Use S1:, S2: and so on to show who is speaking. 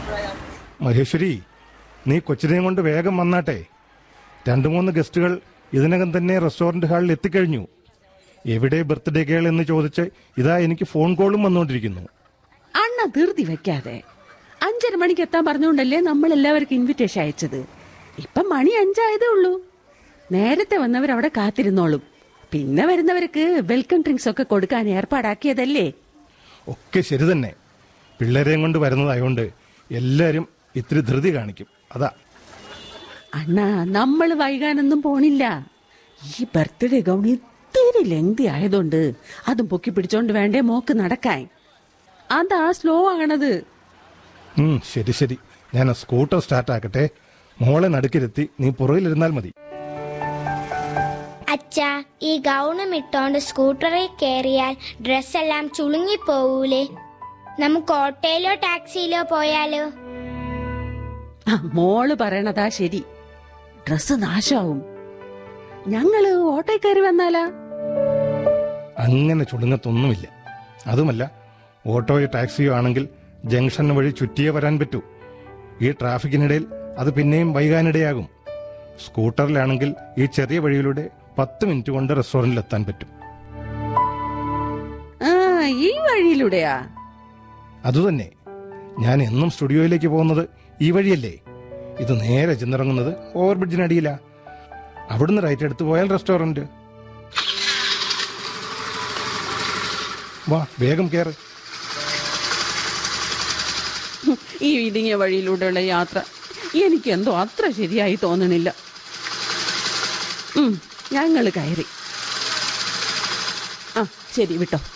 S1: മഹേശ്വരി നീ കൊച്ചിനെയും കൊണ്ട് വേഗം വന്നാട്ടെ രണ്ടു മൂന്ന് ഗസ്റ്റുകൾ ഇതിനകം തന്നെ റെസ്റ്റോറന്റ് ഹാളിൽ എത്തിക്കഴിഞ്ഞു എവിടെ ബർത്ത്ഡേ കേൾ എന്ന് ചോദിച്ച് ഇതാ എനിക്ക് ഫോൺ കോളും വന്നുകൊണ്ടിരിക്കുന്നു
S2: അണ്ണ ധൃതി വെക്കാതെ അഞ്ചര മണിക്ക് എത്താൻ പറഞ്ഞുകൊണ്ടല്ലേ നമ്മൾ എല്ലാവർക്കും ഇൻവിറ്റേഷൻ അയച്ചത് ഇപ്പൊ മണി അഞ്ചായതേ ഉള്ളൂ നേരത്തെ വന്നവർ അവിടെ കാത്തിരുന്നോളും പിന്നെ വരുന്നവർക്ക് വെൽക്കം ഡ്രിങ്ക്സ് ഒക്കെ കൊടുക്കാൻ ഏർപ്പാടാക്കിയതല്ലേ
S1: ഒക്കെ ശരി തന്നെ പിള്ളേരെയും കൊണ്ട് വരുന്നതായോണ്ട് എല്ലാരും ഇത്തിരി ധൃതി കാണിക്കും അതാ
S2: അണ്ണ നമ്മൾ വൈകാനൊന്നും പോണില്ല ഈ ബർത്ത്ഡേ ഗൗൺ ഇത്തിരി ലെങ്തി ആയതുകൊണ്ട് അതും പൊക്കി പിടിച്ചോണ്ട് വേണ്ടേ മോക്ക് നടക്കാൻ അതാ സ്ലോ ആണത്
S1: ഉം, ശരി ശരി ഞാൻ ആ സ്കൂട്ടർ സ്റ്റാർട്ട് ആക്കട്ടെ മോളെ നടുക്കിരുത്തി നീ പുറകിലിരുന്നാൽ മതി
S3: അച്ഛാ ഈ ഗൗണും ഇട്ടോണ്ട് സ്കൂട്ടറിൽ കയറിയാൽ ഡ്രസ്സെല്ലാം ചുളുങ്ങിപ്പോവൂലേ നമുക്ക് ഓട്ടോയിലോ ടാക്സിയിലോ പോയാലോ
S2: ആ മോള് പറയണതാ ശരി ഡ്രസ് നാശാവും ഞങ്ങള് ഓട്ടോ കയറി വന്നാലാ
S1: അങ്ങനെ ചുളുങ്ങത്തൊന്നുമില്ല അതുമല്ല ഓട്ടോയോ ടാക്സിയോ ആണെങ്കിൽ ജംഗ്ഷൻ വഴി ചുറ്റിയേ വരാൻ പറ്റൂ ഈ ട്രാഫിക്കിനിടയിൽ അത് പിന്നെയും വൈകാനിടയാകും സ്കൂട്ടറിലാണെങ്കിൽ ഈ ചെറിയ വഴിയിലൂടെ പത്ത് മിനിറ്റ് കൊണ്ട് റെസ്റ്റോറന്റിൽ എത്താൻ പറ്റും
S2: ആ ഈ വഴിയിലൂടെയാ
S1: അതുതന്നെ ഞാൻ എന്നും സ്റ്റുഡിയോയിലേക്ക് പോകുന്നത് ഈ വഴിയല്ലേ ഇത് നേരെ ചെന്നിറങ്ങുന്നത് ഓവർബ്രിഡ്ജിനടിയിലാ അവിടുന്ന് റൈറ്റ് എടുത്ത് പോയാൽ റെസ്റ്റോറന്റ് വാ വേഗം കയറ്
S2: ഈ ഇടുങ്ങിയ വഴിയിലൂടെയുള്ള യാത്ര എനിക്കെന്തോ അത്ര ശരിയായി തോന്നണില്ല ഉം, ഞങ്ങള് കയറി ആ ശരി വിട്ടോ